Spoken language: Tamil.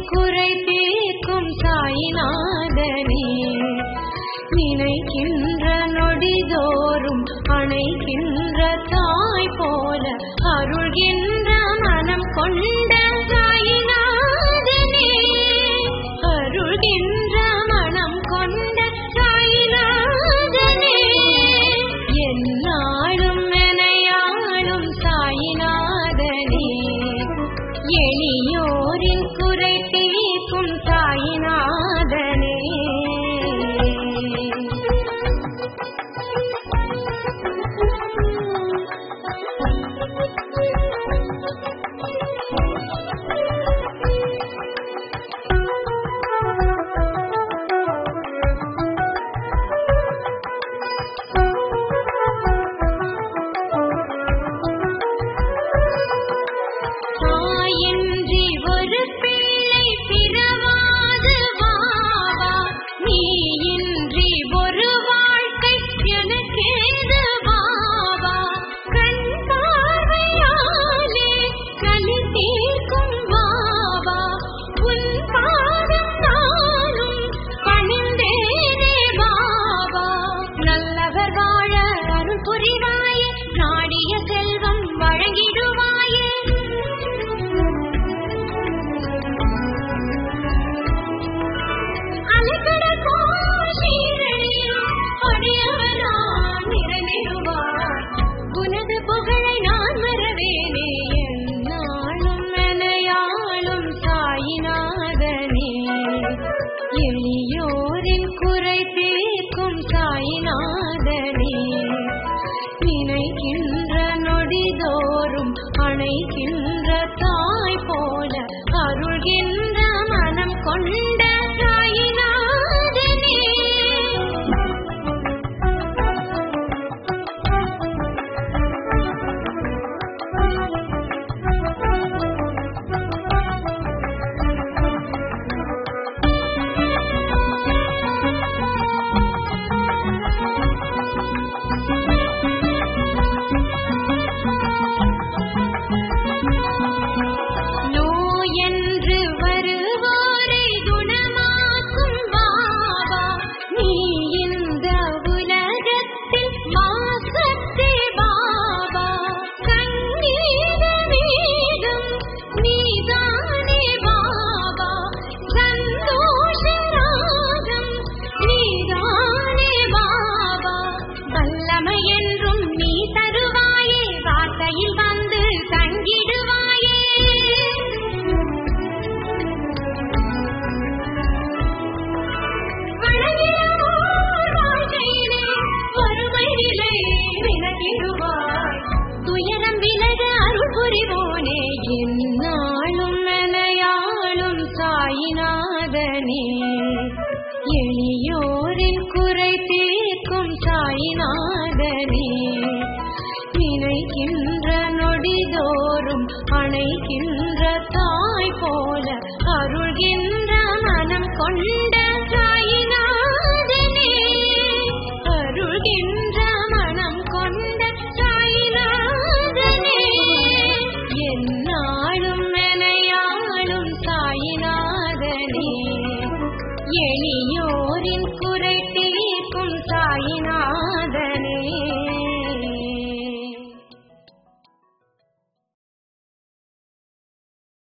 குறை தீர்க்கும் சாயிநாதனே நினைக்கின்ற நொடிதோறும் அணைக்கின்ற தாய் போல அருள்கின்ற மனம் கொண்ட சாயிநாதனே அருள்கின்ற மனம் கொண்ட சாயிநாதனே என்னாலும் எனையாளும் சாயிநாதனே எளியோரின் குறை தீர்க்கும் சாயிநாதனே தாயின்றி ஒரு பிள்ளை பிறவாது வாவா நீ இன்றி ஒரு வாழ்க்கை எனக்கேது வாவா கண் பார்வையாலே கலி தீர்க்கும் வாவா உன் பாதம் நானும் பணிந்தேனே வாவா நல்லவர் வாழ அருள் புரிவாயே நாடிய செல்வம் வழங்கிடுவாயே அலைக்கடல் போல் சீரழியில் அடியவனான் நிறைந்திடுவார். உனது புகழை நான் மறவேனே எந்நாளும் எனையாளும் சாயிநாதனே எளியோரின் குறை தீர்க்கும் சாயிநாதனே நினைக்கின்ற நொடிதோறும் அணைக்கின்ற தாய் போல அருள்கின்ற மனம் கொண்ட சாயிநாதனே நோயென்று வருவோரை குணமாக்கும் பாபா நீ இந்த உலகத்தில் மாசத்தே பாபா கண்ணீர வேகம் நீதானே பாபா சந்தோஷ ராகம் நீதானே பாபா வல்லமை என்றும் நீ தருவாயே வார்த்தையில் வந்து தங்கிடுவாயே வணங்கினோர் வாழ்க்கையிலே வறுமை நிலை விலகிடுவாய். துயரம் விலக அருள் புரிவோனே எந்நாளும் எனையாளும் சாயிநாதனே எளியோரின் குறை தீர்க்கும் சாயிநாதனே நினைக்கின்ற நொடிதோறும் அணைக்கின்ற தாய் போல அருள்கின்ற மனம் கொண்ட